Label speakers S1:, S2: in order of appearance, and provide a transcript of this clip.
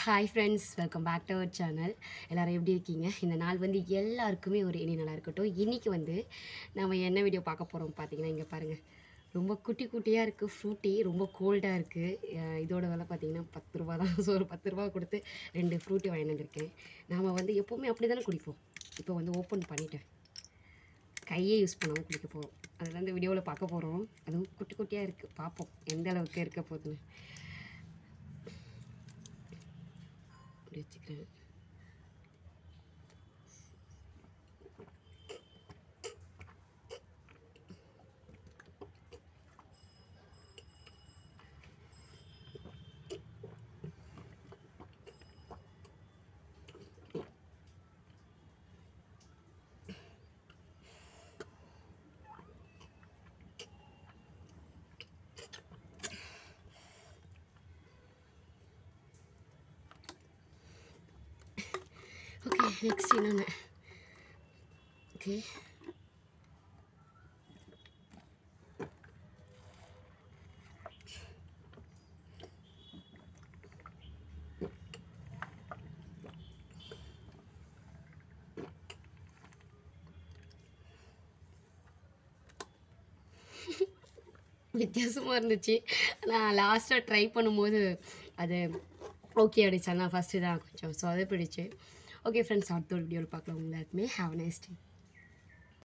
S1: hi friends welcome back to our channel எல்லோரும் எப்படி இருக்கீங்க இந்த நாள் வந்து எல்லாருக்குமே ஒரு இனி நல்லா இருக்கட்டும் இன்றைக்கி வந்து நம்ம என்ன வீடியோ பார்க்க போகிறோம் பார்த்தீங்கன்னா இங்கே பாருங்கள் ரொம்ப குட்டி குட்டியாக இருக்குது ஃப்ரூட்டி ரொம்ப கோல்டாக இருக்குது இதோட விலை பார்த்தீங்கன்னா பத்து ரூபா தான் ஸோ ஒரு பத்து ரூபா கொடுத்து ரெண்டு ஃப்ரூட்டி வாங்கிட்டு வந்திருக்கேன் நாம் வந்து எப்போவுமே அப்படி தானே குடிப்போம் இப்போ வந்து ஓப்பன் பண்ணிட்டேன் கையே யூஸ் பண்ணாமல் குடிக்க போகிறோம் அதெல்லாம் இந்த வீடியோவில் பார்க்க போகிறோம் அதுவும் குட்டி குட்டியாக இருக்குது பார்ப்போம் எந்த அளவுக்கு இருக்க போகுதுன்னு அப்படி வச்சுக்கிறேன் ஓகே நெக்ஸ்ட் என்னென்ன ஓகே வித்தியாசமாக இருந்துச்சு நான் லாஸ்ட்டாக ட்ரை பண்ணும்போது அது ஓகே அடிச்சா நான் ஃபஸ்ட்டு தான் கொஞ்சம் சொதப்பிடிச்சு ஓகே ஃப்ரெண்ட்ஸ் அடுத்த ஒரு வீடியோவில் பார்க்கலாம் உங்களை எல்லாருக்குமே ஹாவ் நைஸ் டே